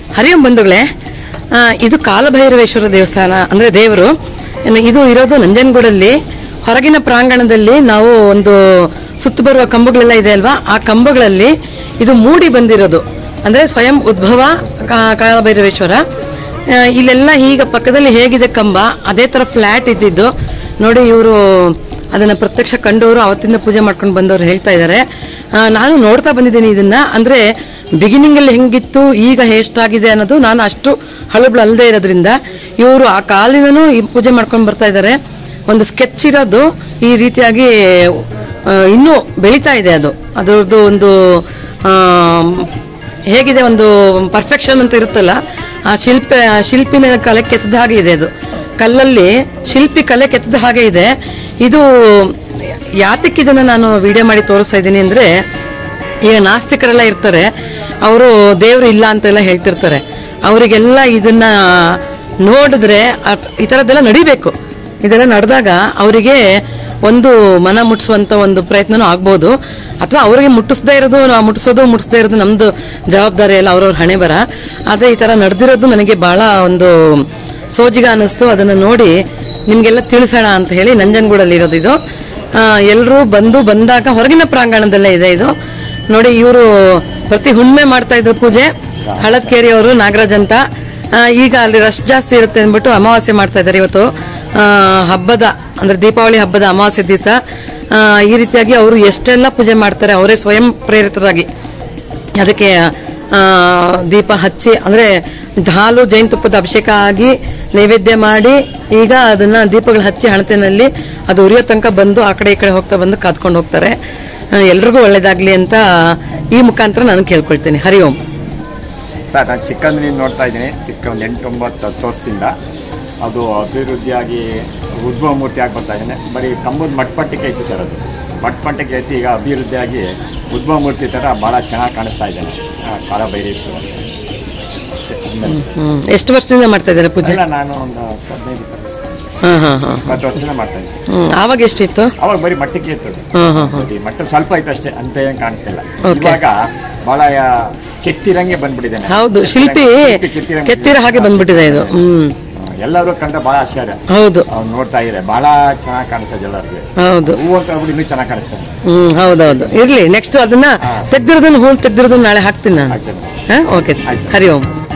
ಹರಿಯಂ ಬಂಧುಗಳೇ ಆ, ಇದು ಕಾಲಭೈರವೇಶ್ವರ ದೇವಸ್ಥಾನ ಅಂದ್ರೆ ದೇವರು ಇನ್ನು ಇದು ಇರೋದು ನಂಜನಗೂಡಲ್ಲಿ ಹೊರಗಿನ ಪ್ರಾಂಗಣದಲ್ಲಿ ನಾವು ಒಂದು ಸುತ್ತು ಬರುವ ಕಂಬಗಳೆಲ್ಲ ಇದೆ ಅಲ್ವಾ ಆ ಕಂಬಗಳಲ್ಲಿ ಇದು ಮೂಡಿ ಬಂದಿರೋದು ಅಂದ್ರೆ ಸ್ವಯಂ ಉದ್ಭವ ಕಾ- ಕಾಲಭೈರವೇಶ್ವರ ಆ, ಇಲ್ಲೆಲ್ಲ ಈಗ ಪಕ್ಕದಲ್ಲಿ ಹೇಗಿದೆ ಕಂಬ ಅದೇ ತರ ಫ್ಲಾಟ್ ಇದ್ದಿದ್ದು ನೋಡಿ ಇವರು ಅದನ್ನ ಪ್ರತ್ಯಕ್ಷ ಕಂಡವರು ಅವತ್ತಿಂದ ಪೂಜೆ ಮಾಡ್ಕೊಂಡು ಬಂದವರು ಹೇಳ್ತಾ ಇದ್ದಾರೆ ಆ, ನಾನು ನೋಡ್ತಾ ಬಂದಿದ್ದೀನಿ ಇದನ್ನ ಅಂದ್ರೆ ಬಿಗಿನಿಂಗ್ ಅಲ್ಲಿ ಹೆಂಗಿತ್ತು ಈಗ ಎಷ್ಟಾಗಿದೆ ಅನ್ನೋದು ನಾನು ಅಷ್ಟು ಹಳಬಳು ಅಲ್ಲದೆ ಇರೋದ್ರಿಂದ ಇವರು ಆ ಕಾಲಿನೂ ಈ ಪೂಜೆ ಮಾಡ್ಕೊಂಡು ಬರ್ತಾ ಇದ್ದಾರೆ ಒಂದು ಸ್ಕೆಚ್ ಇರೋದು ಈ ರೀತಿಯಾಗಿ ಆ, ಇನ್ನೂ ಬೆಳೀತಾ ಇದೆ ಅದು ಅದರದ್ದು ಒಂದು ಆ, ಹೇಗಿದೆ ಒಂದು ಪರ್ಫೆಕ್ಷನ್ ಅಂತ ಇರುತ್ತಲ್ಲ ಆ ಶಿಲ್ಪ ಆ ಶಿಲ್ಪಿನ ಕಲೆ ಕೆತ್ತದ ಹಾಗೆ ಇದೆ ಅದು ಕಲ್ಲಲ್ಲಿ ಶಿಲ್ಪಿ ಕಲೆ ಕೆತ್ತದ ಹಾಗೆ ಇದೆ ಇದು ಯಾತಕ್ಕೆ ಇದನ್ನ ನಾನು ವಿಡಿಯೋ ಮಾಡಿ ತೋರಿಸ್ತಾ ಇದ್ದೀನಿ ಅಂದ್ರೆ ಈಗ ನಾಸ್ತಿಕರೆಲ್ಲ ಇರ್ತಾರೆ ಅವರು ದೇವರು ಇಲ್ಲ ಅಂತೆಲ್ಲ ಹೇಳ್ತಿರ್ತಾರೆ ಅವರಿಗೆಲ್ಲ ಇದನ್ನ ನೋಡಿದ್ರೆ ಅಟ್- ಈ ಥರದ್ದೆಲ್ಲ ನಡಿಬೇಕು ಇದೆಲ್ಲ ನಡೆದಾಗ ಅವರಿಗೆ ಒಂದು ಮನ ಮುಟ್ಟಿಸುವಂತ ಒಂದು ಪ್ರಯತ್ನನೂ ಆಗ್ಬೋದು ಅಥವಾ ಅವರಿಗೆ ಮುಟ್ಟಿಸದೇ ಇರೋದು ನಾವು ಮುಟ್ಟಿಸೋದು ಮುಟ್ಟಿಸದೇ ಇರೋದು ನಮ್ದು ಜವಾಬ್ದಾರಿ ಎಲ್ಲ ಅವ್ರವ್ರ ಹಣೆ ಬರ ಆದ್ರೆ ಈ ತರ ನಡೆದಿರೋದು ನನಗೆ ಬಹಳ ಒಂದು ಸೋಜಿಗ ಅನ್ನಿಸ್ತು ಅದನ್ನ ನೋಡಿ ನಿಮ್ಗೆಲ್ಲ ತಿಳಿಸೋಣ ಅಂತ ಹೇಳಿ ನಂಜನಗೂಡಲ್ಲಿ ಇರೋದು ಇದು ಎಲ್ಲರೂ ಬಂದು ಬಂದಾಗ ಹೊರಗಿನ ಪ್ರಾಂಗಣದಲ್ಲೇ ಇದೆ ಇದು ನೋಡಿ ಇವರು ಪ್ರತಿ ಹುಣ್ಣಿಮೆ ಮಾಡ್ತಾ ಇದ್ರು ಪೂಜೆ ಹಳದ್ಕೇರಿ ಅವರು ನಾಗರಾಜ್ ಅಂತ ಆ, ಈಗ ಅಲ್ಲಿ ರಶ್ ಜಾಸ್ತಿ ಇರುತ್ತೆ ಅಂದ್ಬಿಟ್ಟು ಅಮಾವಾಸ್ಯೆ ಮಾಡ್ತಾ ಇದ್ದಾರೆ ಇವತ್ತು ಆ, ಹಬ್ಬದ ಅಂದ್ರೆ ದೀಪಾವಳಿ ಹಬ್ಬದ ಅಮಾವಾಸ್ಯೆ ದಿವಸ ಈ ರೀತಿಯಾಗಿ ಅವರು ಎಷ್ಟೆಲ್ಲ ಪೂಜೆ ಮಾಡ್ತಾರೆ ಅವರೇ ಸ್ವಯಂ ಪ್ರೇರಿತರಾಗಿ ಅದಕ್ಕೆ ಆ, ದೀಪ ಹಚ್ಚಿ ಅಂದ್ರೆ ಹಾಲು ಜೈನ್ ತುಪ್ಪದ ಅಭಿಷೇಕ ಆಗಿ ನೈವೇದ್ಯ ಮಾಡಿ ಈಗ ಅದನ್ನ ದೀಪಗಳು ಹಚ್ಚಿ ಹಣತೆನಲ್ಲಿ ಅದು ಉರಿಯೋ ತನಕ ಬಂದು ಆ ಕಡೆ ಈ ಕಡೆ ಹೋಗ್ತಾ ಬಂದು ಕಾದ್ಕೊಂಡು ಹೋಗ್ತಾರೆ ಆ, ಎಲ್ರಿಗೂ ಒಳ್ಳೇದಾಗ್ಲಿ ಅಂತ ಈ ಮುಖಾಂತರ ನಾನು ಕೇಳ್ಕೊಳ್ತೀನಿ ಹರಿ ಓಂ ಸರ್ ನಾನು ಚಿಕ್ಕಂದಿನಿಂದ ನೋಡ್ತಾ ಇದ್ದೀನಿ ಚಿಕ್ಕ ಒಂದು ಎಂಟು ಒಂಬತ್ತು ಹತ್ತು ವರ್ಷದಿಂದ ಅದು ಅಭಿವೃದ್ಧಿಯಾಗಿ ಉದ್ಭವ ಮೂರ್ತಿ ಆಗಿ ಬರ್ತಾ ಇದ್ದೇನೆ ಬರೀ ಕಂಬದ ಮಟ್ಪಟ್ಟಿಗೆ ಐತಿ ಸರ್ ಅದು ಮಟ್ಪಟ್ಟಿಗೆ ಐತಿ ಈಗ ಅಭಿವೃದ್ಧಿಯಾಗಿ ಉದ್ಭವ ಮೂರ್ತಿ ಥರ ಭಾಳ ಚೆನ್ನಾಗಿ ಕಾಣಿಸ್ತಾ ಇದ್ದೇನೆ ಕಾಲಭೈರೇಶ್ವರ ಅಷ್ಟೇ ಇನ್ನೇನು ಸರ್. ಹ್ಮ್ ಎಷ್ಟು ವರ್ಷದಿಂದ ಮಾಡ್ತಾ ಇದ್ದಾರೆ ಪೂಜೆ ಇಲ್ಲ ನಾನು ಒಂದು ಹತ್ತು ಹದಿನೈದು ಇಪ್ಪತ್ತು ವರ್ಷ ಹಾ ಹಾ ಹಾ ಇಪ್ಪತ್ತು ವರ್ಷದಿಂದ ಮಾಡ್ತಾ ಇದ್ದೀನಿ ಹ್ಮ್ ಆವಾಗ ಎಷ್ಟಿತ್ತು ಅವಾಗ ಬರೀ ಮಟ್ಟಕ್ಕೆ ಇತ್ತು ಅದು. ಹಾ ಹಾ ಹಾ ಬರೀ ಮಟ್ಟ ಸ್ವಲ್ಪ ಐತೆ ಅಷ್ಟೇ ಅಂತ ಏನು ಕಾಣಿಸ್ತಿಲ್ಲ Okay. ಇವಾಗ ಭಾಳ ಕೆತ್ತಿರಂಗೆ ಬಂದ್ಬಿಟ್ಟಿದ್ದೇನೆ ಹೌದು ಶಿಲ್ಪಿ ಕೆತ್ತಿರಂಗೆ ಕೆತ್ತಿರ ಹಾಗೆ ಬಂದ್ಬಿಟ್ಟಿದೆ ಇದು ಹ್ಮ್ ಎಲ್ಲರೂ ಕಂಡ್ರೆ ಭಾಳ ಆಶ್ಚರ್ಯ ಹೌದು ಅವ್ನು ನೋಡ್ತಾ ಇದ್ರೆ ಭಾಳ ಚೆನ್ನಾಗಿ ಕಾಣಿಸ್ತದೆ ಎಲ್ಲರಿಗೆ ಹೌದು ಹೂವು ಅಂತ ಹೇಳ್ಬಿಟ್ಟು ಇನ್ನೂ ಚೆನ್ನಾಗಿ ಕಾಣಿಸ್ತದೆ ಹ್ಮ್ ಹೌದೌದು ಇರ್ಲಿ ನೆಕ್ಸ್ಟ್ ಅದನ್ನ ತೆಗ್ದಿರೋದನ್ನ ಹೂ ತೆಗ್ದಿರೋದನ್ನ ನಾಳೆ ಹಾಕ್ತೀನಿ ನಾನು ಆಯ್ತು ಹಾ ಓಕೆ ಆಯ್ತು. ಹರಿ ಓಂ